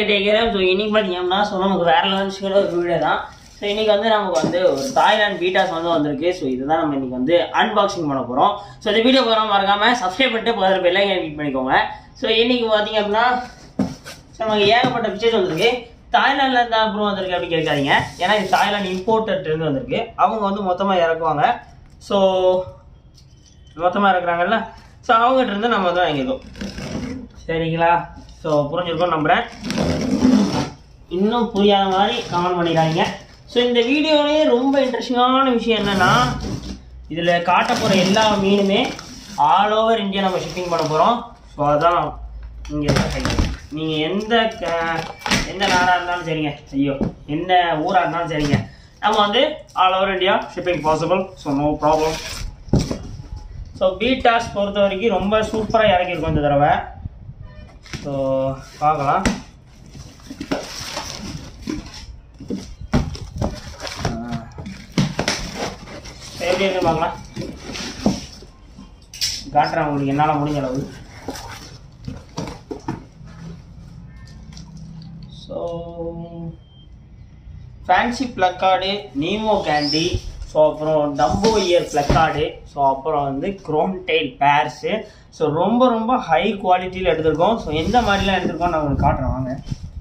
கேட்டேன் ஸோ இன்னைக்கு பார்த்தீங்கன்னா ஸோ நமக்கு வேற லெவல்ஸ்ல ஒரு வீடியோ தான் ஸோ இன்னைக்கு வந்து நமக்கு வந்து ஒரு தாய்லாந்து பீட்டாஸ் வந்து வந்திருக்கு ஸோ இதுதான் நம்ம இன்னைக்கு வந்து அன்பாக்சிங் பண்ண போகிறோம் ஸோ இந்த வீடியோ போகிற மறக்காம சப்ஸ்கிரைப் பண்ணிட்டு பதில் பெல்லை கிளிக் பண்ணிக்கோங்க ஸோ இன்னைக்கு பார்த்தீங்க அப்படின்னா ஸோ நமக்கு ஏகப்பட்ட பிக்சர்ஸ் வந்திருக்கு தாய்லாந்துல இருந்தா அப்புறம் வந்திருக்கு அப்படின்னு கேட்காதீங்க ஏன்னா இது தாய்லாந்து இம்போர்ட்டட் இருந்து வந்திருக்கு அவங்க வந்து மொத்தமாக இறக்குவாங்க ஸோ மொத்தமாக இறக்குறாங்கல்ல ஸோ அவங்ககிட்ட இருந்து நம்ம வந்து வாங்கியிருக்கோம் சரிங்களா ஸோ புரிஞ்சிருக்கும் நம்புகிறேன் இன்னும் புரியாத மாதிரி கமெண்ட் பண்ணிக்காதீங்க ஸோ இந்த வீடியோலேயே ரொம்ப இன்ட்ரெஸ்டிங்கான விஷயம் என்னென்னா இதில் காட்ட போகிற எல்லா மீனுமே ஆல் ஓவர் இந்தியா நம்ம ஷிப்பிங் பண்ண போகிறோம் ஸோ அதான் இங்கே நீங்கள் எந்த க- எந்த நாடாக இருந்தாலும் சரிங்க ஐயோ எந்த ஊராக இருந்தாலும் சரிங்க நம்ம வந்து all over India shipping possible so no problem so bettas பொறுத்த வரைக்கும் ரொம்ப சூப்பராக இறக்கியிருக்கோம் இந்த தடவை ஸோ பார்க்கலாம் ஆ. எப்படி இருக்குன்னு பார்க்கலாம் காட்டுறேன் உங்களுக்கு என்னால் முடிஞ்ச அளவு so fancy plakat Nemo candy so அப்புறம் டம்போ இயர் ப்ளக்கார்டு ஸோ அப்புறம் வந்து க்ரோன் டெயில் பேர்ஸு ஸோ ரொம்ப ரொம்ப ஹை குவாலிட்டியில் எடுத்திருக்கோம் ஸோ எந்த மாதிரிலாம் எடுத்திருக்கோம் நான் உங்களுக்கு காட்டுறேன் வாங்க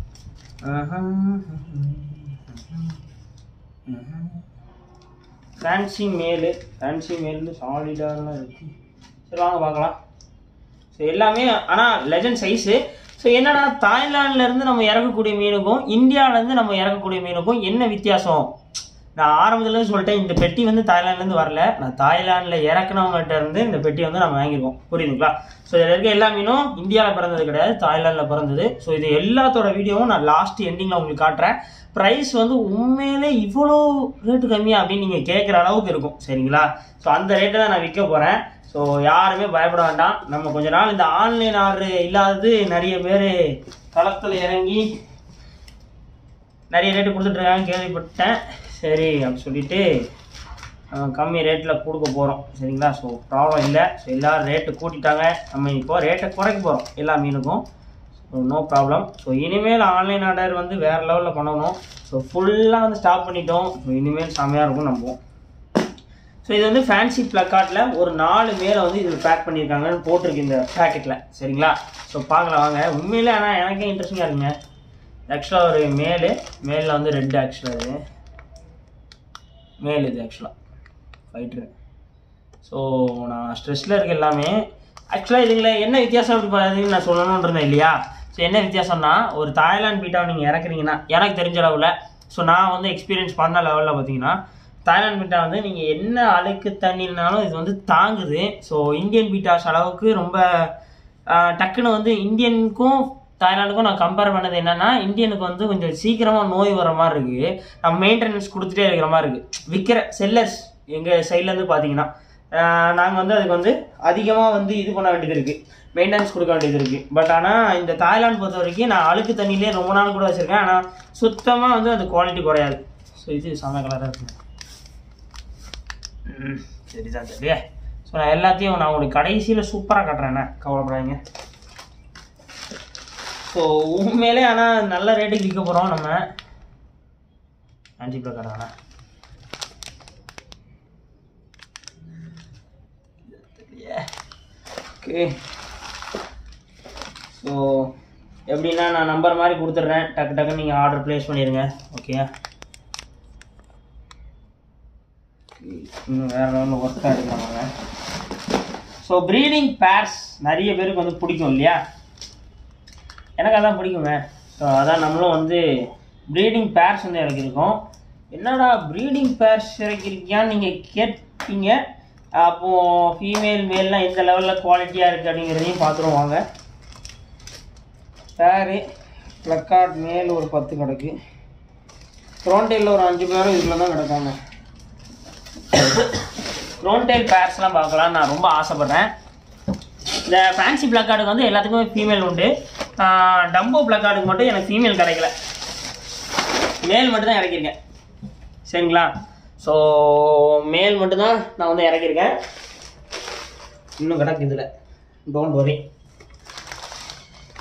ஃபேன்சி மேலு ஃபேன்சி மேலு சாலிடாலாம் இருக்கு சரி வாங்க பார்க்கலாம் ஸோ எல்லாமே ஆனால் லெஜண்ட் சைஸு ஸோ என்னன்னா தாய்லாந்துல இருந்து நம்ம இறக்கக்கூடிய மீனுக்கும் இந்தியால இருந்து நம்ம இறக்கக்கூடிய மீனுக்கும் என்ன வித்தியாசம் நான் ஆரம்பத்துல இருந்து சொல்லிட்டேன் இந்த பெட்டி வந்து தாய்லாந்துல இருந்து வரல நான் தாய்லாந்துல இறக்குனவங்ககிட்ட இருந்து இந்த பெட்டி வந்து நம்ம வாங்கியிருக்கோம் புரியுதுங்களா ஸோ இதில் இருக்க எல்லா மீனும் இந்தியாவில் பிறந்தது கிடையாது தாய்லாந்துல பிறந்தது ஸோ இது எல்லாத்தோட வீடியோவும் நான் லாஸ்ட் எண்டிங்கில் உங்களுக்கு காட்டுறேன் ப்ரைஸ் வந்து உண்மையிலே இவ்வளோ ரேட்டு கம்மியா அப்படின்னு நீங்கள் கேட்குற அளவுக்கு இருக்கும் சரிங்களா ஸோ அந்த ரேட்டை தான் நான் விற்க போகிறேன் ஸோ யாருமே பயப்பட வேண்டாம் நம்ம கொஞ்ச நாள் இந்த ஆன்லைன் ஆர்டர் இல்லாதது நிறைய பேர் களத்தில் இறங்கி நிறைய ரேட்டு கொடுத்துட்ருக்காங்க கேள்விப்பட்டேன் சரி அப்படின்னு சொல்லிட்டு அஹ், கம்மி ரேட்டில் கொடுக்க போகிறோம் சரிங்களா ஸோ ப்ராப்ளம் இல்லை ஸோ எல்லாரும் ரேட்டு கூட்டிட்டாங்க நம்ம இப்போ ரேட்டை குறைக்க போகிறோம் எல்லா மீனுக்கும் ஸோ நோ ப்ராப்ளம் ஸோ இனிமேல் ஆன்லைன் ஆர்டர் வந்து வேறு லெவலில் பண்ணணும் ஸோ ஃபுல்லாக வந்து ஸ்டாப் பண்ணிட்டோம் ஸோ இனிமேல் செம்மையாக இருக்கும் நம்புவோம் ஸோ இது வந்து ஃபேன்சி ப்ளக்கார்ட்டில் ஒரு நாலு மேலே வந்து இதில் பேக் பண்ணியிருக்காங்கன்னு போட்டிருக்கு இந்த பேக்கெட்டில் சரிங்களா ஸோ பார்க்கலாம் வாங்க உண்மையிலே ஆனால் எனக்கே இன்ட்ரெஸ்டிங்காக இருக்குங்க ஆக்சுவலாக ஒரு மேலு மேலில் வந்து ரெட் ஆக்சுவலாக இது மேல் இது ஆக்சுவலாக ஃபைட்ரு ஸோ நான் ஸ்ட்ரெஸ்ஸில் இருக்க எல்லாமே ஆக்சுவலாக இதுல என்ன வித்தியாசம் அப்படி பார்த்தீங்கன்னு நான் சொல்லணும்னு இருந்தேன் இல்லையா ஸோ என்ன வித்தியாசம்னா ஒரு தாய்லாந்து பீட்டாவை நீங்கள் இறக்குறீங்கன்னா எனக்கு தெரிஞ்ச அளவில் ஸோ நான் வந்து எக்ஸ்பீரியன்ஸ் பண்ண லெவலில் பார்த்தீங்கன்னா தாய்லாந்து பீட்டா வந்து நீங்கள் என்ன அழுக்கு தண்ணினாலும் இது வந்து தாங்குது ஸோ இந்தியன் பீட்டாஸ் அளவுக்கு ரொம்ப ஆஹ், டக்குன்னு வந்து இந்தியனுக்கும் தாய்லாந்துக்கும் நான் கம்பேர் பண்ணது என்னன்னா இந்தியனுக்கு வந்து கொஞ்சம் சீக்கிரமாக நோய் வர மாதிரி இருக்கு நம்ம மெயின்டெனன்ஸ் கொடுத்துட்டே இருக்கிற மாதிரி இருக்கு விற்கிற செல்லர்ஸ் எங்கள் சைட்லேருந்து பார்த்தீங்கன்னா நாங்கள் வந்து அதுக்கு வந்து அதிகமாக வந்து இது பண்ண வேண்டியது இருக்குது மெயின்டெனன்ஸ் கொடுக்க வேண்டியது இருக்குது பட் ஆனால் இந்த தாய்லாந்து பொறுத்த வரைக்கும் நான் அழுக்கு தண்ணியிலே ரொம்ப நாள் கூட வச்சுருக்கேன் ஆனால் சுத்தமாக வந்து அது குவாலிட்டி குறையாது ஸோ இது செம கலராக இருக்கு ம், சரிதான் சரியா ஸோ நான் எல்லாத்தையும் நான் உங்களுக்கு கடைசியில் சூப்பராக காட்டுறேண்ணே கவலைப்படாதீங்க ஸோ உண்மையிலே ஆனால் நல்ல ரேட்டுக்கு விற்க போகிறோம் நம்ம அஞ்சு கிலோ கடைண்ணா ஓகே ஸோ எப்படின்னா நான் நம்பர் மாதிரி கொடுத்துட்றேன் டக்கு டக்குன்னு நீங்கள் ஆர்டர் ப்ளேஸ் பண்ணிடுங்க ஓகே இன்னும் வேறு லெவலில் ஒர்க்காக எடுக்கலாமாங்க ஸோ ப்ரீடிங் பேர்ஸ் நிறைய பேருக்கு வந்து பிடிக்கும் இல்லையா எனக்கு அதான் பிடிக்குமே ஸோ அதான் நம்மளும் வந்து ப்ரீடிங் பேர்ஸ் வந்து இறக்கியிருக்கோம் என்னடா ப்ரீடிங் பேர்ஸ் இறக்கிருக்கியான்னு நீங்கள் கேட்பீங்க அப்போது ஃபீமேல் மேல்லாம் எந்த லெவலில் குவாலிட்டியாக இருக்குது அப்படிங்கிறதையும் பார்த்துருவோம் வாங்க பேரு ப்ளக்கார்ட் மேல் ஒரு பத்து கிடக்கு க்ரோன்டெயிலில் ஒரு அஞ்சு பேரும் இதில் தான் கிடக்காங்க க்ரோன்டெயில் பேர்ஸ்லாம் பார்க்கலாம் நான் ரொம்ப ஆசைப்பட்றேன் இந்த ஃபேன்சி பிளக்கார்டுக்கு வந்து எல்லாத்துக்குமே ஃபீமேல் உண்டு டம்போ பிளக்கார்டுக்கு மட்டும் எனக்கு ஃபீமேல் கிடைக்கல மேல் மட்டும் தான் இறக்கியிருக்கேன் சரிங்களா ஸோ மேல் மட்டும் தான் நான் வந்து இறக்கியிருக்கேன் இன்னும் கிடக்கு இதில் டோன்ட் வரி